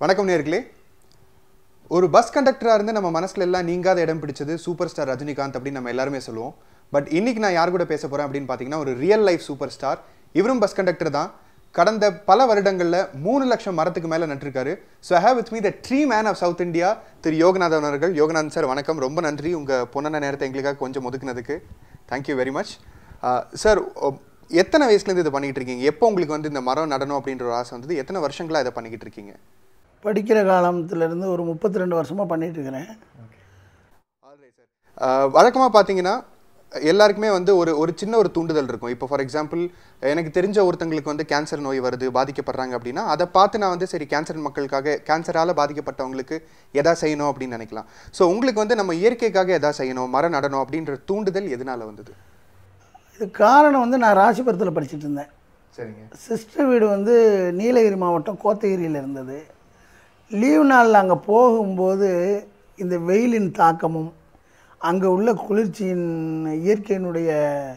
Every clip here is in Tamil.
வணக்கம் நேர்களே ஒரு பஸ் கண்டக்டராக இருந்து நம்ம மனசுல எல்லாம் நீங்காத இடம் பிடிச்சது சூப்பர் ஸ்டார் ரஜினிகாந்த் அப்படின்னு நம்ம எல்லாருமே சொல்லுவோம் பட் இன்னைக்கு நான் யார் கூட பேச போறேன் அப்படின்னு பார்த்தீங்கன்னா ஒரு ரியல் லைஃப் சூப்பர் ஸ்டார் இவரும் பஸ் கண்டக்டர் தான் கடந்த பல வருடங்களில் மூணு லட்சம் மரத்துக்கு மேலே நட்டிருக்காரு so I have with me the tree man of South India Thiru Yoganathan அவர்கள் யோகநாதன் சார் வணக்கம் ரொம்ப நன்றி உங்கள் பொண்ணன நேரத்தை எங்களுக்காக கொஞ்சம் ஒதுக்குனதுக்கு தேங்க்யூ வெரி மச் சார் எத்தனை வயசுலேருந்து இதை பண்ணிக்கிட்டு இருக்கீங்க எப்போ உங்களுக்கு வந்து இந்த மரம் நடனம் அப்படின்ற ஒரு ஆசை வந்தது எத்தனை வருஷங்களா இதை பண்ணிக்கிட்டு இருக்கீங்க படிக்கிற காலத்துலேருந்து ஒரு முப்பத்தி ரெண்டு வருஷமாக பண்ணிகிட்டு இருக்கிறேன் வழக்கமாக பார்த்தீங்கன்னா எல்லாருக்குமே வந்து ஒரு ஒரு சின்ன ஒரு தூண்டுதல் இருக்கும் இப்போ ஃபார் எக்ஸாம்பிள் எனக்கு தெரிஞ்ச ஒருத்தங்களுக்கு வந்து கேன்சர் நோய் வருது பாதிக்கப்படுறாங்க அப்படின்னா அதை பார்த்து நான் வந்து சரி கேன்சர் மக்களுக்காக கேன்சரால் பாதிக்கப்பட்டவங்களுக்கு எதா செய்யணும் அப்படின்னு நினைக்கலாம் ஸோ உங்களுக்கு வந்து நம்ம இயற்கைக்காக எதா செய்யணும் மரம் நடணும் அப்படின்ற தூண்டுதல் எதனால வந்தது இது காரணம் வந்து நான் ராசிபுரத்தில் படிச்சுட்டு இருந்தேன் சரிங்க சிஸ்டர் வீடு வந்து நீலகிரி மாவட்டம் கோத்தகிரியில் இருந்தது லீவ் நாளில் அங்கே போகும்போது இந்த வெயிலின் தாக்கமும் அங்கே உள்ள குளிர்ச்சியின் இயற்கையினுடைய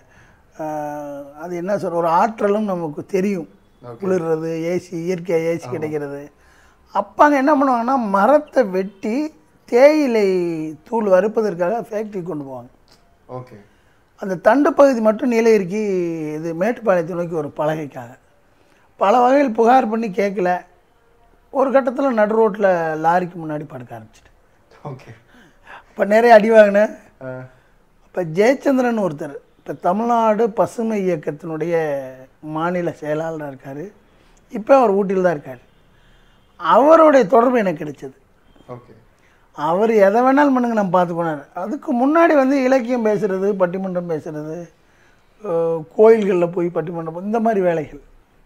ஆஹ், அது என்ன சொல்ற ஒரு ஆற்றலும் நமக்கு தெரியும் குளிர்றது ஏசி இயற்கையாக ஏசி கிடைக்கிறது அப்போ அங்கே என்ன பண்ணுவாங்கன்னா மரத்தை வெட்டி தேயிலை தூள் வறுப்பதற்காக ஃபேக்ட்ரி கொண்டு போவாங்க ஓகே அந்த தண்டு பகுதி மட்டும் நீலகிரிக்கு இது மேட்டுப்பாளையத்தை நோக்கி ஒரு பலகைக்காக பல வகையில் புகார் பண்ணி கேட்கல ஒரு கட்டத்தில் நடு ரோட்டில் லாரிக்கு முன்னாடி படுக்க ஆரம்பிச்சிட்டேன் ஓகே அப்போ நிறைய அடி வாங்கினேன் இப்போ ஜெயச்சந்திரன் ஒருத்தர் இப்போ தமிழ்நாடு பசுமை இயக்கத்தினுடைய மாநில செயலாளராக இருக்கார் இப்போ அவர் ஊட்டியில் தான் இருக்கார் அவருடைய தொடர்பு எனக்கு கிடைச்சது ஓகே அவர் எதை வேணாலும் பண்ணுங்க நம்ம பார்த்துக்கோனார் அதுக்கு முன்னாடி வந்து இலக்கியம் பேசுகிறது பட்டிமன்றம் பேசுகிறது கோயில்களில் போய் பட்டிமன்றம் இந்த மாதிரி வேலைகள்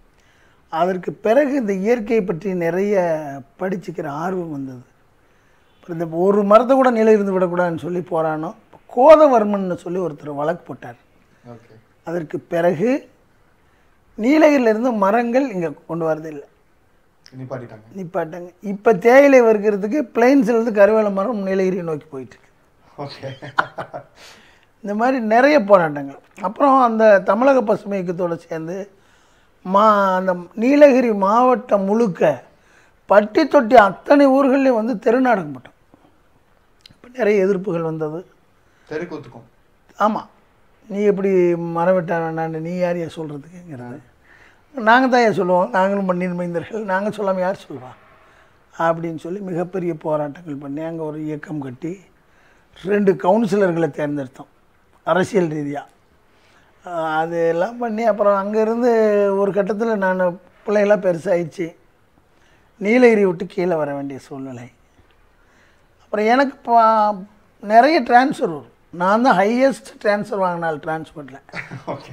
அதற்கு பிறகு இந்த இயற்கையை பற்றி நிறைய படிச்சுக்கிற ஆர்வம் வந்தது அப்புறம் இந்த ஒரு மரத்தை கூட நிலை இருந்து விடக்கூடாதுன்னு சொல்லி போரானோம் கோதவர்மன் சொல்லி ஒருத்தர் வழக்கு போட்டார் ஓகே அதற்கு பிறகு நீலகிரியிலிருந்து மரங்கள் இங்கே கொண்டு வரதில்லை நிப்பாட்டிட்டாங்க நிப்பாட்டாங்க இப்போ தேயிலை வறுக்கிறதுக்கு பிளைன்ஸ்லேருந்து கருவேல மரம் நீலகிரியை நோக்கி போயிட்டுருக்கு ஓகே இந்த மாதிரி நிறைய போராட்டங்கள் அப்புறம் அந்த தமிழக பசுமை இயக்கத்தோடு சேர்ந்து மா அந்த நீலகிரி மாவட்டம் முழுக்க பட்டி தொட்டி அத்தனை ஊர்கள்லையும் வந்து தெருநாடகம் போட்டோம் இப்போ நிறைய எதிர்ப்புகள் வந்தது தெருக்கூத்துக்கும் ஆமாம் நீ எப்படி மரம் வெட்ட வேண்டான்னு நீ யார் ஏன் சொல்கிறதுக்குங்கிறது நாங்கள் தான் ஏன் சொல்லுவோம் நாங்களும் மண்ணின் மைந்தர்கள் நாங்கள் சொல்லாமல் யார் சொல்லுவா அப்படின்னு சொல்லி மிகப்பெரிய போராட்டங்கள் பண்ணி அங்கே ஒரு இயக்கம் கட்டி ரெண்டு கவுன்சிலர்களை தேர்ந்தெடுத்தோம் அரசியல் ரீதியாக அது எல்லாம் பண்ணி அப்புறம் அங்கேருந்து ஒரு கட்டத்தில் நான் பிள்ளைகளாம் பெருசாகிடுச்சு நீலகிரி விட்டு கீழே வர வேண்டிய சூழ்நிலை அப்புறம் எனக்கு பா- நிறைய ட்ரான்ஸ்ஃபர் வரும் நான் தான் ஹையஸ்ட் ட்ரான்ஸ்ஃபர் வாங்கினால் டிரான்ஸ்போர்ட்டில் ஓகே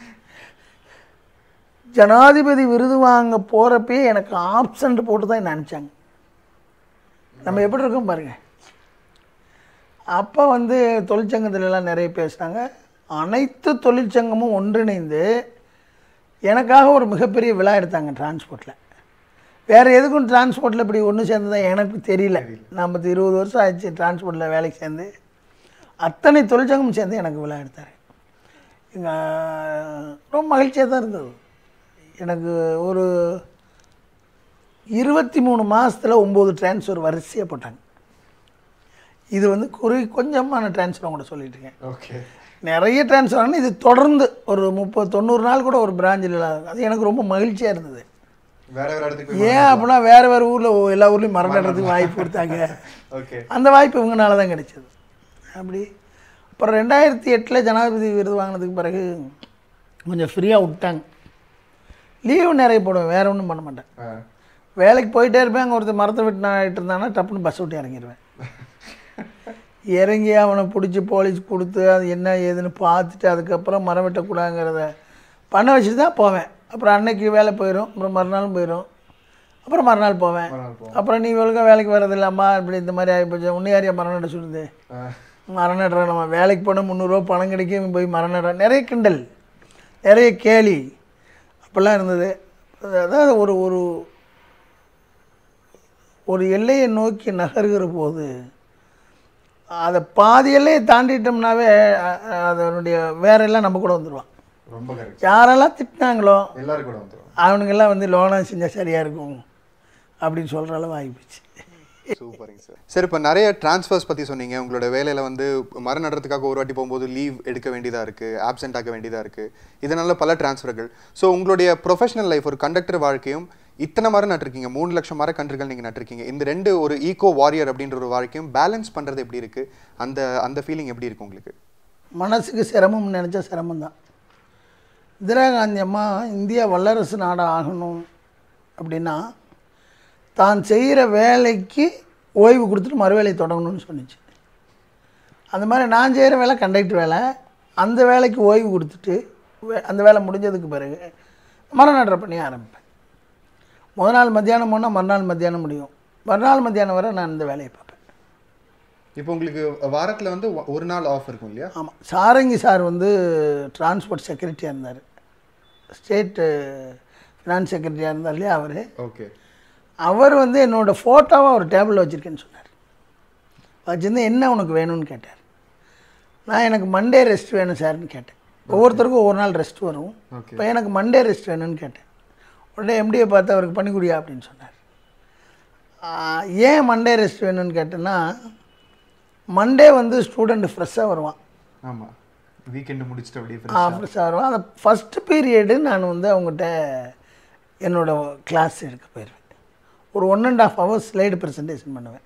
ஜனாதிபதி விருது வாங்க போகிறப்பயே எனக்கு ஆப்சண்ட் போட்டு தான் என்ன அனுப்பிச்சாங்க நம்ம எப்படி இருக்கோம் பாருங்க அப்போ வந்து தொழிற்சங்கத்துல எல்லாம் நிறைய பேசினாங்க அனைத்து தொழிற்சங்கமும் ஒன்றிணைந்து எனக்காக ஒரு மிகப்பெரிய விழா எடுத்தாங்க டிரான்ஸ்போர்ட்டில் வேறு எதுக்கும் டிரான்ஸ்போர்ட்டில் இப்படி ஒன்று சேர்ந்து தான் எனக்கு தெரியல நம்ம இருபது வருஷம் ஆச்சு டிரான்ஸ்போர்ட்டில் வேலைக்கு சேர்ந்து அத்தனை தொழிற்சங்கமும் சேர்ந்து எனக்கு விழா எடுத்தார் எங்கள் ரொம்ப மகிழ்ச்சியாக தான் இருந்தது எனக்கு ஒரு இருபத்தி மூணு மாதத்தில் ஒம்பது டிரான்ஸ்ஃபர் வரிசையாக போட்டாங்க இது வந்து குறி கொஞ்சமான டிரான்ஸ்ஃபர் கூட சொல்லிட்டு இருக்கேன் ஓகே நிறைய டிரான்ஸ்ஃபர் ஆனால் இது தொடர்ந்து ஒரு முப்பது தொண்ணூறு நாள் கூட ஒரு பிராஞ்சில் இல்லாத அது எனக்கு ரொம்ப மகிழ்ச்சியாக இருந்தது வேற வேற இடத்துக்கு ஏன் அப்படின்னா வேறு வேறு ஊரில் எல்லா ஊர்லேயும் மரம் நடுறதுக்கு வாய்ப்பு கொடுத்தாங்க ஓகே அந்த வாய்ப்பு இவங்கனால தான் கிடைச்சது அப்படி அப்புறம் ரெண்டாயிரத்தி எட்டில் ஜனாதிபதி விருது வாங்கினதுக்கு பிறகு கொஞ்சம் ஃப்ரீயாக விட்டாங்க லீவு நிறைய போடுவேன் வேறு ஒன்றும் பண்ண மாட்டேன் வேலைக்கு போயிட்டே இருப்பேன் அங்கே ஒருத்தர் மரத்தை வெட்டினா இருந்தாங்கன்னா டப்புன்னு பஸ் விட்டு இறங்கிடுவேன் இறங்கி அவனை பிடிச்சி போலீஸ் கொடுத்து அது என்ன ஏதுன்னு பார்த்துட்டு அதுக்கப்புறம் மரம் வெட்டக்கூடாதுங்கிறத பண்ண வச்சுட்டு தான் போவேன் அப்புறம் அன்னைக்கு வேலை போயிடும் அப்புறம் மறுநாளும் போயிடும் அப்புறம் மறுநாள் போவேன் மறுநாள் போவோம். அப்புறம் நீ ஒழுங்கா வேலைக்கு வர்றதில்லாமா இப்படி இந்த மாதிரி ஆகிப்போச்சு உன்னை யாரையா மரம் நட சொல்லுது மரம் நடுறோம் நம்ம வேலைக்கு போனால் முந்நூறுரூவா பணம் கிடைக்கும் போய் மரம் நடுறோம் நிறைய கிண்டல் நிறைய கேலி அப்படிலாம் இருந்தது அதாவது ஒரு ஒரு ஒரு எல்லையை நோக்கி நகர்கிற போது அதை பாதி எல்லையை தாண்டிட்டோம்னாவே அ- அதனுடைய வேற எல்லாம் நம்ம கூட வந்துடுவான் ரொம்ப கரெக்ட் யாரெல்லாம் திட்டினாங்களோ எல்லாரும் கூட வந்துடும் அவனுங்கெல்லாம் வந்து லோனா செஞ்சால் சரியாக இருக்கும் அப்படின்னு சொல்கிற அளவு ஆகிப்போச்சு சூப்பரிங்க சார் சார் இப்போ நிறைய ட்ரான்ஸ்ஃபர்ஸ் பற்றி சொன்னீங்க உங்களோட வேலையில் வந்து மரம் நடுறதுக்காக ஒரு வாட்டி போகும்போது லீவ் எடுக்க வேண்டியதாக இருக்குது ஆப்சென்ட் ஆக வேண்டியதாக இருக்குது இதனால பல ட்ரான்ஸ்ஃபர்கள் ஸோ உங்களுடைய ப்ரொஃபஷனல் லைஃப் ஒரு கண்டக்டர் வாழ்க்கையும் இத்தனை மரம் நட்டிருக்கீங்க மூணு லட்சம் மரக்கன்றுகள் நீங்கள் நட்டிருக்கீங்க இந்த ரெண்டு ஒரு ஈகோ வாரியர் அப்படின்ற ஒரு வாழ்க்கையும் பேலன்ஸ் பண்ணுறது எப்படி இருக்குது அந்த அந்த ஃபீலிங் எப்படி இருக்கு உங்களுக்கு மனசுக்கு சிரமம்னு நினச்சா சிரமம்தான் இந்திரா காந்தி அம்மா இந்தியா வல்லரசு நாடு ஆகணும் அப்படின்னா தான் செய்கிற வேலைக்கு ஓய்வு கொடுத்துட்டு மறுவேலை தொடங்கணும்னு சொன்னிச்சு அந்த மாதிரி நான் செய்கிற வேலை கண்டக்டர் வேலை அந்த வேலைக்கு ஓய்வு கொடுத்துட்டு வே- அந்த வேலை முடிஞ்சதுக்கு பிறகு மரம் நடுற பணியை ஆரம்பிப்பேன் முத நாள் மத்தியானம் போனால் மறுநாள் மத்தியானம் முடியும் மறுநாள் மத்தியானம் வரை நான் இந்த வேலையை பார்ப்பேன் இப்போ உங்களுக்கு வாரத்தில் வந்து ஒ- ஒரு நாள் ஆஃப் இருக்கும் இல்லையா ஆமாம் சாரங்கி சார் வந்து டிரான்ஸ்போர்ட் செக்ரட்டரியாக இருந்தார் ஸ்டேட்டு ஃபினான்ஸ் செக்ரட்டரியாக இருந்தார் இல்லையா அவர் ஓகே அவர் வந்து என்னோடய ஃபோட்டோவை ஒரு டேபிளில் வச்சுருக்கேன்னு சொன்னார் வச்சுருந்து என்ன உனக்கு வேணும்னு கேட்டார் நான் எனக்கு மண்டே ரெஸ்ட் வேணும் சார்னு கேட்டேன் ஒவ்வொருத்தருக்கும் ஒவ்வொரு நாள் ரெஸ்ட் வரும் Okay. இப்போ எனக்கு மண்டே ரெஸ்ட் வேணும்னு கேட்டேன் உடனே எம்டியை பார்த்து அவருக்கு பண்ணி கொடுயா அப்படின்னு சொன்னார் ஆஹ், ஏன் மண்டே ரெஸ்ட் வேணும்னு கேட்டேன்னா மண்டே வந்து ஸ்டூடெண்ட் ஃப்ரெஷ்ஷாக வருவான் ஆமாம் வீக்கெண்டு முடிச்சுட்டு அப்படியே ஆஃபீஸாக வருவான் அந்த ஃபஸ்ட்டு பீரியடு நான் வந்து அவங்ககிட்ட என்னோட கிளாஸ் எடுக்க போயிடுவேன் ஒரு one and half hours slide presentation பண்ணுவேன்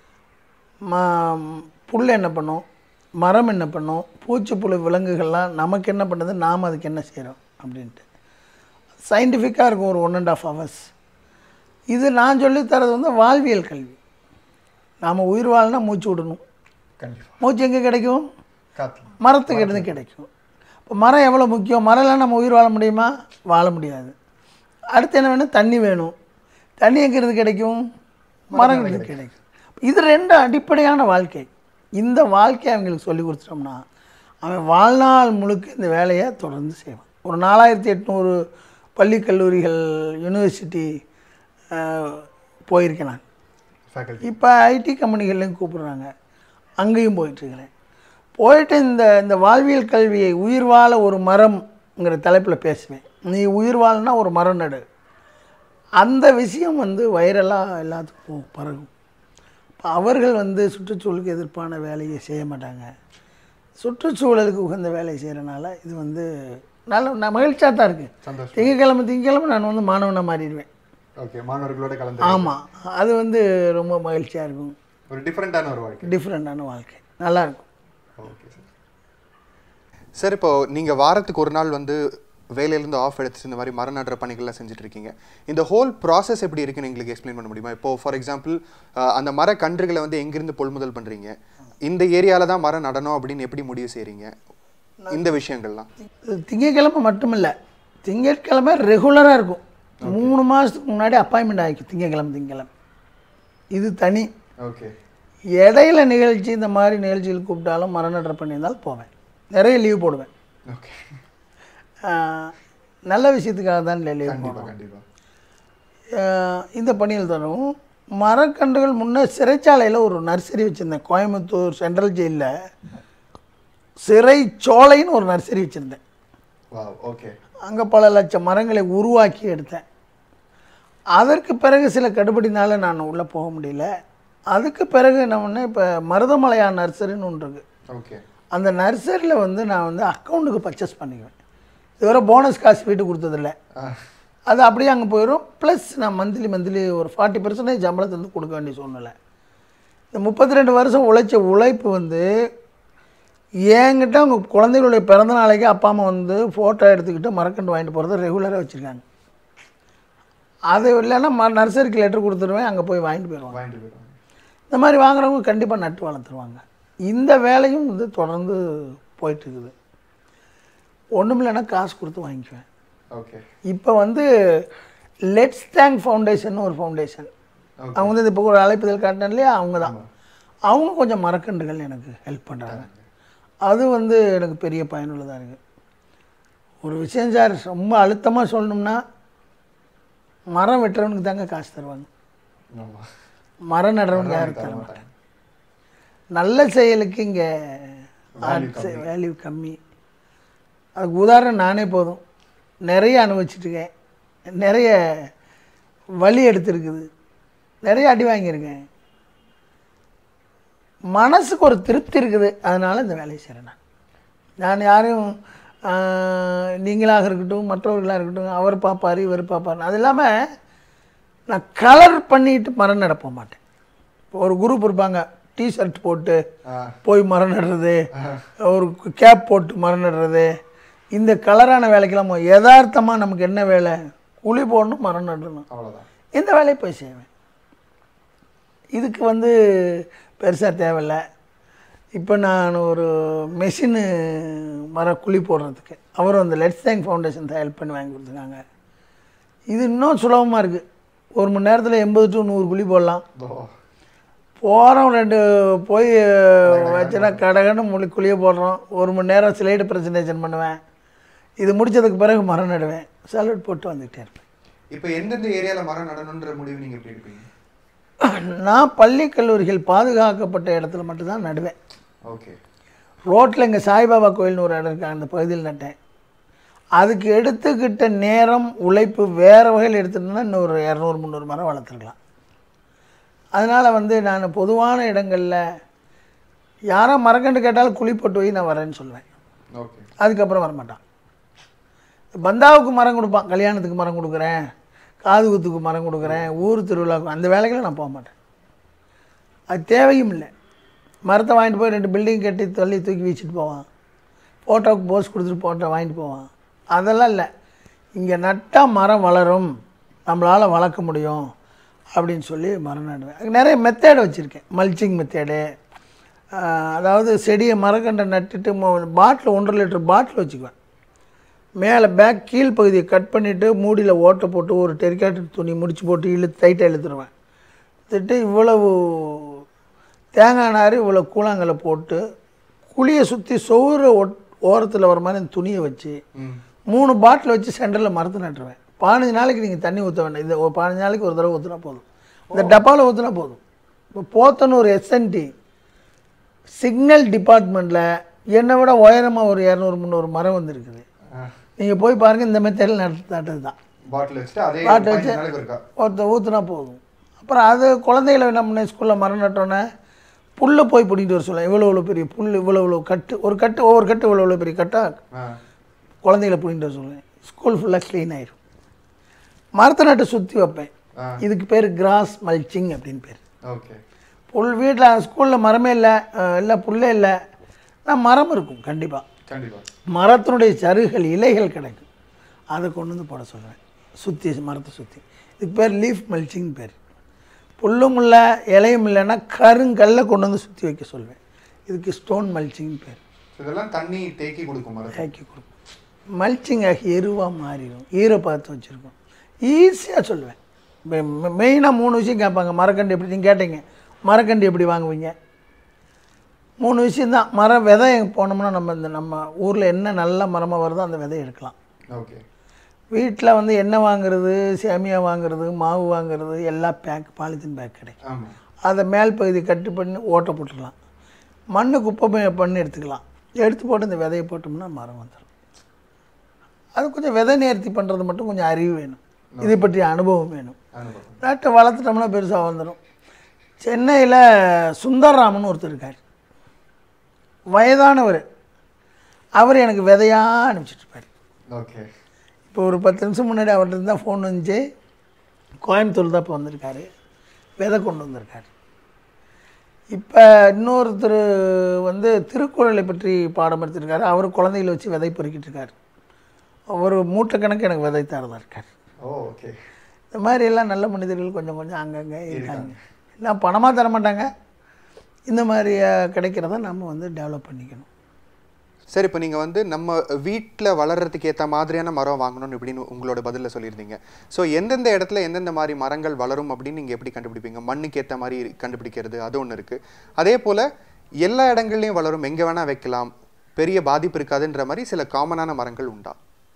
ம புல் என்ன பண்ணும் மரம் என்ன பண்ணும் பூச்சிப்புழு விலங்குகள்லாம் நமக்கு என்ன பண்ணுது நாம் அதுக்கு என்ன செய்கிறோம் அப்படின்ட்டு சயின்டிஃபிக்காக இருக்கும் ஒரு ஒன் அண்ட் ஆஃப் ஹவர்ஸ் இது நான் சொல்லித் தரது வந்து வாழ்வியல் கல்வி நாம் உயிர் வாழனா மூச்சு விடணும் கண்டிப்பாக மூச்சு எங்கே கிடைக்கும் காற்று மரத்துக்கு இருந்து கிடைக்கும் இப்போ மரம் எவ்வளோ முக்கியம் மரம் இல்லைன்னா நம்ம உயிர் வாழ முடியுமா வாழ முடியாது அடுத்து என்ன வேணும் தண்ணி வேணும் தண்ணி எங்கேருந்து கிடைக்கும் மரங்களுக்கு கிடைக்கும் இது ரெண்டு அடிப்படையான வாழ்க்கை இந்த வாழ்க்கையை அவங்களுக்கு சொல்லி கொடுத்துட்டோம்னா அவன் வாழ்நாள் முழுக்க இந்த வேலையை தொடர்ந்து செய்வான் ஒரு நாலாயிரத்தி எட்நூறு பள்ளி கல்லூரிகள் யூனிவர்சிட்டி போயிருக்கேன் நான் ஃபேக்கல்ட்டி இப்போ ஐடி கம்பெனிகள்லையும் கூப்பிடுறாங்க அங்கேயும் போயிட்டுருக்கிறேன் போயிட்டு இந்த இந்த வாழ்வியல் கல்வியை உயிர் வாழ ஒரு மரம்ங்கிற தலைப்பில் பேசுவேன் நீ உயிர் வாழனா ஒரு மரம் நடு அந்த விஷயம் வந்து வைரலாக எல்லாத்துக்கும் பரவும் இப்போ அவர்கள் வந்து சுற்றுச்சூழலுக்கு எதிர்ப்பான வேலையை செய்ய மாட்டாங்க சுற்றுச்சூழலுக்கு உகந்த வேலையை செய்கிறனால இது வந்து நல்ல ந- மகிழ்ச்சியாக தான் இருக்குது சந்தோஷம் திங்கக்கிழமை திங்கக்கிழமை நான் வந்து மாணவனாக மாறிடுவேன் ஓகே மாணவர்களோட கலந்து ஆமாம் அது வந்து ரொம்ப மகிழ்ச்சியாக இருக்கும் ஒரு டிஃப்ரெண்ட்டான ஒரு வாழ்க்கை டிஃப்ரெண்ட்டான வாழ்க்கை நல்லா இருக்கும் ஓகே சார் சார் இப்போ நீங்கள் வாரத்துக்கு ஒரு நாள் வந்து வேலையிலேருந்து ஆஃப் எடுத்து இந்த மாதிரி மரம் நடுற பணிகள்லாம் செஞ்சுட்டு இருக்கீங்க இந்த ஹோல் ப்ராசஸ் எப்படி இருக்குன்னு எங்களுக்கு எக்ஸ்பிளைன் பண்ண முடியுமா இப்போ ஃபார் எக்ஸாம்பிள் அந்த மர கன்றுகளை வந்து எங்கிருந்து கொள்முதல் பண்ணுறீங்க இந்த ஏரியாவில் தான் மரம் நடணும் அப்படின்னு எப்படி முடிவு செய்கிறீங்க இந்த விஷயங்கள்லாம் இது திங்கட்கிழமை மட்டுமில்லை திங்கட்கிழமை ரெகுலராக இருக்கும் மூணு மாதத்துக்கு முன்னாடி அப்பாயின்மெண்ட் ஆகிக்கும் திங்கட்கிழமை திங்கட்கிழமை இது தனி ஓகே இடையில நிகழ்ச்சி இந்த மாதிரி நிகழ்ச்சிகள் கூப்பிட்டாலும் மரம் நடுற பண்ணியிருந்தாலும் போவேன் நிறைய லீவ் போடுவேன் ஓகே ஆஹ், நல்ல விஷயத்துக்காக தான் லீவ் போடுவேன் கண்டிப்பாக கண்டிப்பாக ஆஹ், இந்த பணியில் தரும் மரக்கன்றுகள் முன்னே சிறைச்சாலையில் ஒரு நர்சரி வச்சுருந்தேன் கோயம்புத்தூர் சென்ட்ரல் ஜெயிலில் சிறைச்சோலைன்னு ஒரு நர்சரி வச்சுருந்தேன் வா ஓகே அங்கே பல லட்சம் மரங்களை உருவாக்கி எடுத்தேன் அதற்கு பிறகு சில கடுபடினால நான் உள்ளே போக முடியல அதுக்கு பிறகு என்ன பண்ணேன் இப்போ மருதமலையா நர்சரின்னு ஒன்று இருக்குது ஓகே அந்த நர்சரியில் வந்து நான் வந்து அக்கௌண்ட்டுக்கு பர்ச்சேஸ் பண்ணிக்குவேன் இதுவரை போனஸ் காசு வீட்டுக்கு கொடுத்ததில்ல அது அப்படியே அங்கே போயிடும் ப்ளஸ் நான் மந்த்லி மந்த்லி ஒரு ஃபார்ட்டி பர்சன்டேஜ் சம்பளத்தை வந்து கொடுக்க வேண்டிய சூழ்நிலை இந்த முப்பத்தி ரெண்டு வருஷம் உழைச்ச உழைப்பு வந்து என்கிட்ட அவங்க குழந்தைகளுடைய பிறந்த நாளைக்கு அப்பா அம்மா வந்து ஃபோட்டோ எடுத்துக்கிட்டு மரக்கண்டு வாங்கிட்டு போகிறத ரெகுலராக வச்சுருக்காங்க அது இல்லைன்னா ம நர்சரிக்கு லெட்டர் கொடுத்துருவேன் அங்கே போய் வாங்கிட்டு போயிடுவாங்க வாங்கிட்டு போயிடுவாங்க இந்த மாதிரி வாங்குறவங்க கண்டிப்பாக நட்டு வளர்த்துருவாங்க இந்த வேலையும் வந்து தொடர்ந்து போயிட்டு இருக்குது ஒன்றும் இல்லைன்னா காசு கொடுத்து வாங்கிக்குவேன் ஓகே இப்போ வந்து லெட்ஸ் தேங்க் ஃபவுண்டேஷன் ஒரு ஃபவுண்டேஷன் அவங்க வந்து இப்போ ஒரு அழைப்புதல் காட்டினேன் இல்லையா அவங்க தான் அவங்க கொஞ்சம் மரக்கன்றுகள் எனக்கு ஹெல்ப் பண்ணுறாங்க அது வந்து எனக்கு பெரிய பயனுள்ளதாக இருக்குது ஒரு விஷயம் சார் ரொம்ப அழுத்தமாக சொல்லணும்னா மரம் வெட்டுறவனுக்கு தாங்க காசு தருவாங்க ஆமாம் மரம் நடுறவனுக்கு யாரும் தர மாட்டாங்க நல்ல செயலுக்கு இங்கே வேல்யூ கம்மி அதுக்கு உதாரணம் நானே போதும் நிறைய அனுபவிச்சிட்ருக்கேன் நிறைய வலி எடுத்திருக்குது நிறைய அடி வாங்கியிருக்கேன் மனசுக்கு ஒரு திருப்தி இருக்குது அதனால் இந்த வேலையை செய்கிறேன் நான் நான் யாரையும் ஆஹ், நீங்களாக இருக்கட்டும் மற்றவர்களாக இருக்கட்டும் அவர் பார்ப்பார் இவர் பார்ப்பார் அது இல்லாமல் நான் கலர் பண்ணிட்டு மரம் நட போக மாட்டேன் இப்போ ஒரு குரூப் இருப்பாங்க டிஷர்ட் போட்டு போய் மரம் நடுறது ஒரு கேப் போட்டு மரம் நடுறது இந்த கலரான வேலைக்கெல்லாம் போய் யதார்த்தமாக நமக்கு என்ன வேலை குழி போடணும் மரம் நடணும் அவ்வளோதான் இந்த வேலையை போய் செய்வேன் இதுக்கு வந்து பெருசாக தேவையில்லை இப்போ நான் ஒரு மெஷினு மர குழி போடுறதுக்கு அவரும் அந்த லெட்ஸ் தேங்க் ஃபவுண்டேஷன் தான் ஹெல்ப் பண்ணி வாங்கி கொடுத்துருக்காங்க இது இன்னும் சுலபமாக இருக்குது ஒரு மணி நேரத்தில் எண்பது டு நூறு குழி போடலாம் போகிறோம் ரெண்டு போய் வச்சுனா கடகன்னு முழு குழியை போடுறோம் ஒரு மணி நேரம் ஸ்லைடு ப்ரெசன்டேஷன் பண்ணுவேன் இது முடிச்சதுக்கு பிறகு மரம் நடுவேன் சல்யூட் போட்டு வந்துக்கிட்டே இருப்பேன் இப்போ எந்தெந்த ஏரியாவில் மரம் நடணுன்ற முடிவு நீங்கள் எப்படி எடுப்பீங்க நான் பள்ளி கல்லூரிகள் பாதுகாக்கப்பட்ட இடத்துல மட்டும்தான் நடுவேன் ஓகே ரோட்டில் இங்கே சாய்பாபா கோயில்னு ஒரு இடம் இருக்கு அந்த பகுதியில் நட்டேன் அதுக்கு எடுத்துக்கிட்ட நேரம் உழைப்பு வேறு வகையில் எடுத்துட்டோம்னா இன்னொரு இரநூறு முந்நூறு மரம் வளர்த்துருக்கலாம் அதனால் வந்து நான் பொதுவான இடங்களில் யாரோ மரக்கண்டு கேட்டாலும் குழி போட்டு வை நான் வரேன்னு சொல்லுவேன் ஓகே அதுக்கப்புறம் வரமாட்டான் பந்தாவுக்கு மரம் கொடுப்பான் கல்யாணத்துக்கு மரம் கொடுக்குறேன் காது குத்துக்கு மரம் கொடுக்குறேன் ஊர் திருவிழாவுக்கு அந்த வேலைகளை நான் போக மாட்டேன் அது தேவையும் இல்லை மரத்தை வாங்கிட்டு போய் ரெண்டு பில்டிங் கட்டி தள்ளி தூக்கி வீசிட்டு போவான் ஃபோட்டோவுக்கு போஸ் கொடுத்துட்டு ஃபோட்டோ வாங்கிட்டு போவான் அதெல்லாம் இல்லை இங்கே நட்டால் மரம் வளரும் நம்மளால் வளர்க்க முடியும் அப்படின்னு சொல்லி மரம் நடுவேன் அதுக்கு நிறைய மெத்தேடு வச்சுருக்கேன் மல்ச்சிங் மெத்தேடு அதாவது செடியை மரக்கண்டை நட்டுட்டு பாட்டில் ஒன்றரை லிட்டர் பாட்டில் வச்சுக்குவேன் மேலே பேக் கீழ் பகுதியை கட் பண்ணிவிட்டு மூடியில் ஓட்டை போட்டு ஒரு டெரிக்காட்டு துணி முடிச்சு போட்டு இழுத்து டைட்டாக இழுத்துருவேன் இழுத்துட்டு இவ்வளவு தேங்காய் நார் இவ்வளோ கூழாங்கல்லை போட்டு குழியை சுற்றி சோறு ஓரத்தில் வர மாதிரி அந்த துணியை வச்சு ம் மூணு பாட்டில் வச்சு சென்டரில் மரத்தை நட்டுருவேன் பதினஞ்சு நாளைக்கு நீங்கள் தண்ணி ஊற்ற வேண்டாம் இது ஒரு பதினஞ்சு நாளைக்கு ஒரு தடவை ஊற்றினா போதும் இந்த டப்பாவில் ஊற்றினா போதும் இப்போ போத்தன்னு ஒரு எஸ்என்டி சிக்னல் டிபார்ட்மெண்ட்டில் என்னை விட உயரமாக ஒரு இரநூறு முந்நூறு மரம் வந்திருக்குது நீங்கள் போய் பாருங்கள் இந்த மெத்தடில் நட்டு நட்டது தான் பாட்டில் வச்சுட்டு அதே பாட்டில் பதினஞ்சு வச்சு- நாளைக்கு இருக்கா ஒருத்தர் ஊற்றுனா போதும் அப்புறம் அது குழந்தைகளை என்ன பண்ணேன் ஸ்கூலில் மரம் நட்டோன்னே புல்லை போய் பிடிக்கிட்டு வர சொல்லுவேன் இவ்வளோ இவ்வளோ பெரிய புல் இவ்வளோ இவ்வளோ கட்டு ஒரு கட்டு ஒவ்வொரு கட்டு இவ்வளோ இவ்வளோ பெரிய கட்டாக ஆ குழந்தைகளை பிடிக்கிட்டு வர சொல்லுவேன் ஸ்கூல் ஃபுல்லாக க்ளீன் ஆயிடும் மரத்தை நட்டு சுற்றி வைப்பேன் ஆ இதுக்கு பேர் கிராஸ் மல்ச்சிங் அப்படின்னு பேர் ஓகே புல் வீட்டில் ஸ்கூலில் மரமே இல்லை அஹ், இல்லை புல்லே இல்லை நான் மரம் இருக்கும் கண்டிப்பாக கண்டிப்பா மரத்தினுடைய சருகுகள் இலைகள் கிடைக்கும் அதை கொண்டு வந்து போட சொல்லுவேன் சுற்றி மரத்தை சுற்றி இதுக்கு பேர் லீஃப் மல்ச்சிங் பேர் புல்லும் இல்லை இலையும் இல்லைன்னா கருங்கல்ல கொண்டு வந்து சுற்றி வைக்க சொல்லுவேன் இதுக்கு ஸ்டோன் மல்ச்சிங் பேர் இதெல்லாம் தண்ணி தேக்கி கொடுக்கும் மரம் தேக்கி கொடுக்கும் மல்ச்சிங் ஆகி எருவாக மாறிடும் ஈரப்பாத்து வச்சுருக்கோம் ஈஸியாக சொல்லுவேன் மெயினாக மூணு விஷயம் கேட்பாங்க மரக்கண்டு எப்படி நீங்கள் கேட்டீங்க மரக்கண்டு எப்படி வாங்குவீங்க மூணு விஷயந்தான் மரம் விதை எங்க போனோம்னா நம்ம இந்த நம்ம ஊரில் என்ன நல்ல மரமாக வருதோ அந்த விதையை எடுக்கலாம் ஓகே வீட்டில் வந்து எண்ணெய் வாங்குறது சேமியா வாங்குறது மாவு வாங்குறது எல்லாம் பேக் பாலித்தீன் பேக் கிடைக்கும் ஆமா அதை மேல் பகுதி கட்டு பண்ணி ஓட்டை போட்டுக்கலாம் மண்ணு குப்பை ப- பண்ணி எடுத்துக்கலாம் எடுத்து போட்டு இந்த விதையை போட்டோம்னா மரம் வந்துடும் அது கொஞ்சம் விதை நேர்த்தி பண்ணுறது மட்டும் கொஞ்சம் அறிவு வேணும் இதை பற்றிய அனுபவம் வேணும் அனுபவம் நட்டு வளர்த்துட்டோம்னா பெருசாக வந்துடும் சென்னையில் சுந்தர்ராமன் ஒருத்தர் இருக்கார் வயதானவர் அவர் எனக்கு விதையாக அனுப்பிச்சிட்ருப்பார் ஓகே இப்போ ஒரு பத்து நிமிஷம் முன்னாடி அவர்கிட்ட தான் ஃபோன் வந்துச்சு கோயம்புத்தூர் தான் இப்போ வந்திருக்காரு விதை கொண்டு வந்திருக்காரு இப்போ இன்னொருத்தர் வந்து திருக்குறளை பற்றி பாடம் எடுத்திருக்காரு அவர் குழந்தைகளை வச்சு விதை பொறுக்கிட்டு இருக்காரு அவர் மூட்டை கணக்கு எனக்கு விதை தரதா இருக்கார் ஓ ஓகே இந்த மாதிரி எல்லாம் நல்ல மனிதர்கள் கொஞ்சம் கொஞ்சம் அங்கங்கே இருக்காங்க எல்லாம் பணமாக தர மாட்டாங்க இந்த மாதிரி அஹ், கிடைக்கிறத நம்ம வந்து டெவலப் பண்ணிக்கணும் சரி இப்போ நீங்கள் வந்து நம்ம வீட்டில் வளர்றதுக்கு ஏற்ற மாதிரியான மரம் வாங்கணும்னு இப்படின்னு உங்களோட பதிலில் சொல்லியிருந்தீங்க ஸோ எந்தெந்த இடத்துல எந்தெந்த மாதிரி மரங்கள் வளரும் அப்படின்னு நீங்கள் எப்படி கண்டுபிடிப்பீங்க மண்ணுக்கு ஏற்ற மாதிரி கண்டுபிடிக்கிறது அது ஒன்று இருக்குது அதே போல் எல்லா இடங்கள்லையும் வளரும் எங்கே வேணால் வைக்கலாம் பெரிய பாதிப்பு இருக்காதுன்ற மாதிரி சில காமனான மரங்கள் உண்டா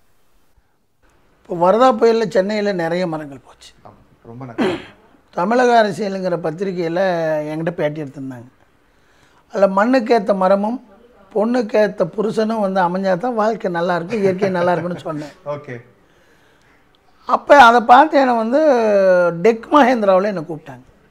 இப்போ வரதா புயலில் சென்னையில் நிறைய மரங்கள் போச்சு ஆமாம் ரொம்ப நல்லது தமிழக அரசியலுங்கிற பத்திரிக்கையில் என்கிட்ட பேட்டி எடுத்திருந்தாங்க அதில் மண்ணுக்கேற்ற மரமும் பொண்ணுக்கேற்ற புருஷனும் வந்து அமைஞ்சா தான் வாழ்க்கை நல்லா இருக்கும் இயற்கை நல்லா இருக்கும்னு சொன்னேன் ஓகே அப்போ அதை பார்த்து என்னை வந்து டெக் மகேந்திராவில் என்னை கூப்பிட்டாங்க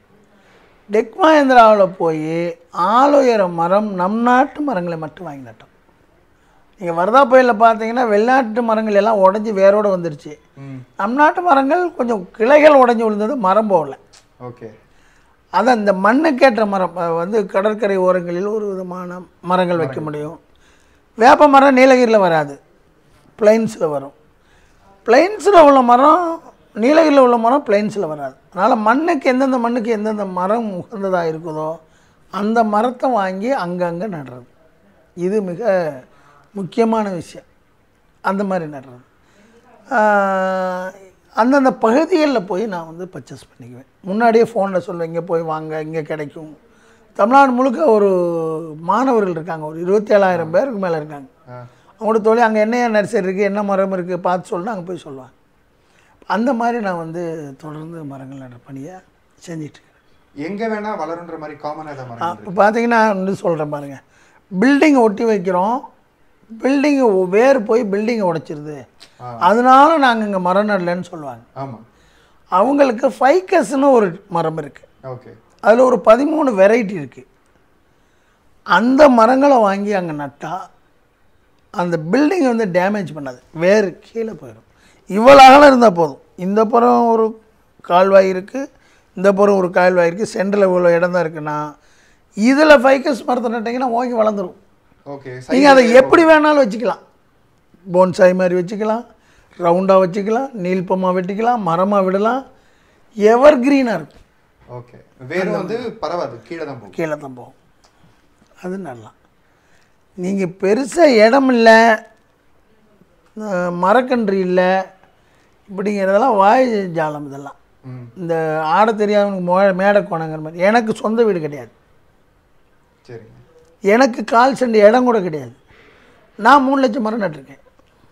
டெக் மஹேந்திராவில் போய் ஆலோயர மரம் நம் நாட்டு மரங்களை மட்டும் வாங்கி நட்டோம் நீங்கள் வரதா புயலில் பார்த்தீங்கன்னா வெளிநாட்டு மரங்கள் எல்லாம் உடஞ்சி வேரோடு வந்துருச்சு ம் நம் நாட்டு மரங்கள் கொஞ்சம் கிளைகள் உடஞ்சி விழுந்தது மரம் போகல ஓகே அதான் இந்த மண்ணுக்கேற்ற மரம் அஹ் வந்து கடற்கரை ஓரங்களில் ஒரு விதமான மரங்கள் வைக்க முடியும் வேப்ப மரம் நீலகிரியில் வராது பிளைன்ஸில் வரும் பிளைன்ஸில் உள்ள மரம் நீலகிரியில் உள்ள மரம் பிளைன்ஸில் வராது அதனால் மண்ணுக்கு எந்தெந்த மண்ணுக்கு எந்தெந்த மரம் உகந்ததாக இருக்குதோ அந்த மரத்தை வாங்கி அங்கங்கே நடுறது இது மிக முக்கியமான விஷயம் அந்த மாதிரி நடுறது ஆஹ் அந்தந்த பகுதிகளில் போய் நான் வந்து பர்ச்சேஸ் பண்ணிக்குவேன் முன்னாடியே ஃபோனில் சொல்லுவேன் இங்கே போய் வாங்க இங்கே கிடைக்கும் தமிழ்நாடு முழுக்க ஒரு மாணவர்கள் இருக்காங்க ஒரு இருபத்தி ஏழாயிரம் பேருக்கு மேலே இருக்காங்க ஆ அவங்களோட தொழில் அங்கே என்ன நர்சரி இருக்குது என்ன மரம் இருக்குது பார்த்து சொல்லிட்டு அங்கே போய் சொல்லுவாங்க அந்த மாதிரி நான் வந்து தொடர்ந்து மரங்கள் நடுற பணியை செஞ்சிட்ருக்கேன் எங்க வேணா வளருன்ற மாதிரி காமனா ஏதாவது மரம் இப்போ பார்த்தீங்கன்னா வந்து சொல்கிறேன் பாருங்கள் பில்டிங்கை ஒட்டி வைக்கிறோம் பில்டிங்கு வேர் போய் பில்டிங்கை உடைச்சிருது ஆ. அதனால நாங்கள் இங்கே மரம் நடலன்னு சொல்லுவாங்க ஆமா அவங்களுக்கு ஃபைக்கஸ்னு ஒரு மரம் இருக்குது ஓகே அதில் ஒரு பதிமூணு வெரைட்டி இருக்குது அந்த மரங்களை வாங்கி அங்கே நட்டால் அந்த பில்டிங்கை வந்து டேமேஜ் பண்ணாது வேறு கீழே போயிடும் இவ்வளோ அகலம் இருந்தால் போதும் இந்த புறம் ஒரு கால்வாய் இருக்குது இந்த புறம் ஒரு கால்வாய் இருக்குது சென்டரில் இவ்வளோ இடம் தான் இருக்குன்னா இதில் ஃபைக்கஸ் மரத்தை நட்டிங்கன்னா ஓங்கி வளர்ந்துரும் ஓகே நீங்கள் அதை எப்படி வேணாலும் வச்சுக்கலாம் போன்சாய் மாதிரி வச்சுக்கலாம் ரவுண்டாக வச்சுக்கலாம் நீல்பமாக வெட்டிக்கலாம் மரமாக விடலாம் எவர் க்ரீனாக இருக்கும் ஓகே வேறு வந்து பரவாது கீழே தான் போகும் கீழே தான் போகும் அது நல்லா நீங்கள் பெருசாக இடம் இல்லை அஹ் மரக்கன்று இல்லை இப்படிங்கிறதெல்லாம் வாய் ஜாலம் இதெல்லாம் ம் இந்த ஆட தெரியாதவனுக்கு மோ மேடை கோணங்கிற மாதிரி எனக்கு சொந்த வீடு கிடையாது சரிங்க எனக்கு கால் சென்ட் இடம் கூட கிடையாது நான் மூணு லட்சம் மரம் நட்டிருக்கேன்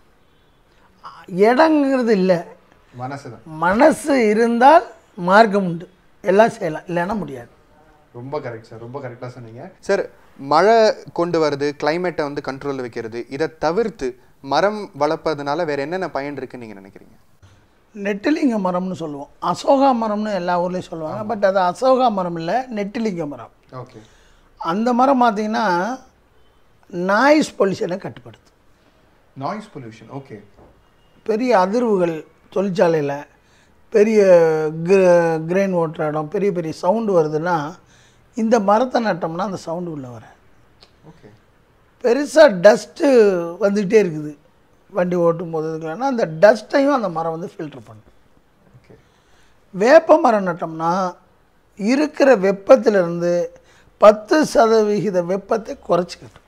இடங்கிறது இல்லை மனசு தான் மனசு இருந்தால் மார்க்கம் உண்டு எல்லாம் செய்யலாம் இல்லைன்னா முடியாது ரொம்ப கரெக்ட் சார் ரொம்ப கரெக்டாக சொன்னீங்க சார் மழை கொண்டு வருது கிளைமேட்டை வந்து கண்ட்ரோலில் வைக்கிறது இதை தவிர்த்து மரம் வளர்ப்பதுனால வேற என்னென்ன பயன் இருக்குன்னு நீங்கள் நினைக்கிறீங்க நெட்டிலிங்க மரம்னு சொல்லுவோம் அசோகா மரம்னு எல்லா ஊர்லேயும் சொல்லுவாங்க பட் அது அசோகா மரம் இல்லை நெட்டிலிங்க மரம் ஓகே அந்த மரம் பார்த்தீங்கன்னா நாய்ஸ் பொல்யூஷனை கட்டுப்படுத்தும் நாய்ஸ் பொல்யூஷன் ஓகே பெரிய அதிர்வுகள் தொழிற்சாலையில் பெரிய கிரெயின் ஓட்டுற இடம் பெரிய பெரிய சவுண்டு வருதுன்னா இந்த மரத்தை நட்டோம்னா அந்த சவுண்டு உள்ளே வராது ஓகே பெருசாக டஸ்ட்டு வந்துக்கிட்டே இருக்குது வண்டி ஓட்டும் போது இதுக்கெல்லாம் அந்த டஸ்ட்டையும் அந்த மரம் வந்து ஃபில்டர் பண்ணும் ஓகே வேப்ப மரம் நட்டோம்னா இருக்கிற வெப்பத்திலிருந்து பத்து சதவிகித வெப்பத்தை குறைச்சிக்கிட்டோம்